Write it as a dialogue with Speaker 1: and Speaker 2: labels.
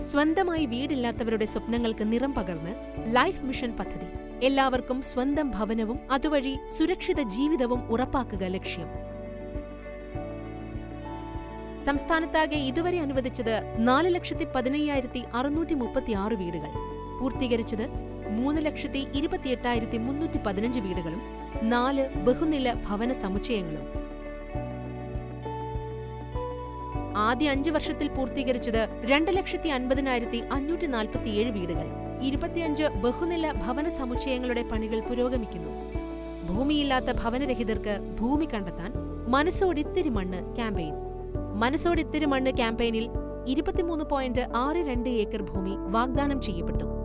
Speaker 1: സ്വന്തമായി വീടില്ലാത്തവരുടെ സ്വപ്നങ്ങൾക്ക് നിറം പകർന്ന് ലൈഫ് മിഷൻ പദ്ധതി എല്ലാവർക്കും സ്വന്തം ഭവനവും അതുവഴി സുരക്ഷിത ജീവിതവും ഉറപ്പാക്കുക ലക്ഷ്യം സംസ്ഥാനത്താകെ ഇതുവരെ അനുവദിച്ചത് നാല് ലക്ഷത്തി പതിനയ്യായിരത്തി അറുന്നൂറ്റി മുപ്പത്തിയാറ് വീടുകൾ പൂർത്തീകരിച്ചത് മൂന്ന് ലക്ഷത്തി ഇരുപത്തിയെട്ടായിരത്തി മുന്നൂറ്റി പതിനഞ്ച് വീടുകളും നാല് ബഹുനില ഭവന സമുച്ചയങ്ങളും ആദ്യ അഞ്ചു വർഷത്തിൽ പൂർത്തീകരിച്ചത് രണ്ട് ലക്ഷത്തി അൻപതിനായിരത്തി അഞ്ഞൂറ്റി നാൽപ്പത്തിയേഴ് വീടുകൾ ഇരുപത്തിയഞ്ച് ബഹുനില ഭവന സമുച്ചയങ്ങളുടെ പണികൾ പുരോഗമിക്കുന്നു ഭൂമിയില്ലാത്ത ഭവനരഹിതർക്ക് ഭൂമി കണ്ടെത്താൻ മനസ്സോടിത്തിരി മണ്ണ് ക്യാമ്പയിൻ മനസ്സോടിത്തിരി മണ്ണ് ക്യാമ്പയിനിൽ ഇരുപത്തിമൂന്ന് പോയിന്റ് ആറ് രണ്ട് ഏക്കർ ഭൂമി വാഗ്ദാനം ചെയ്യപ്പെട്ടു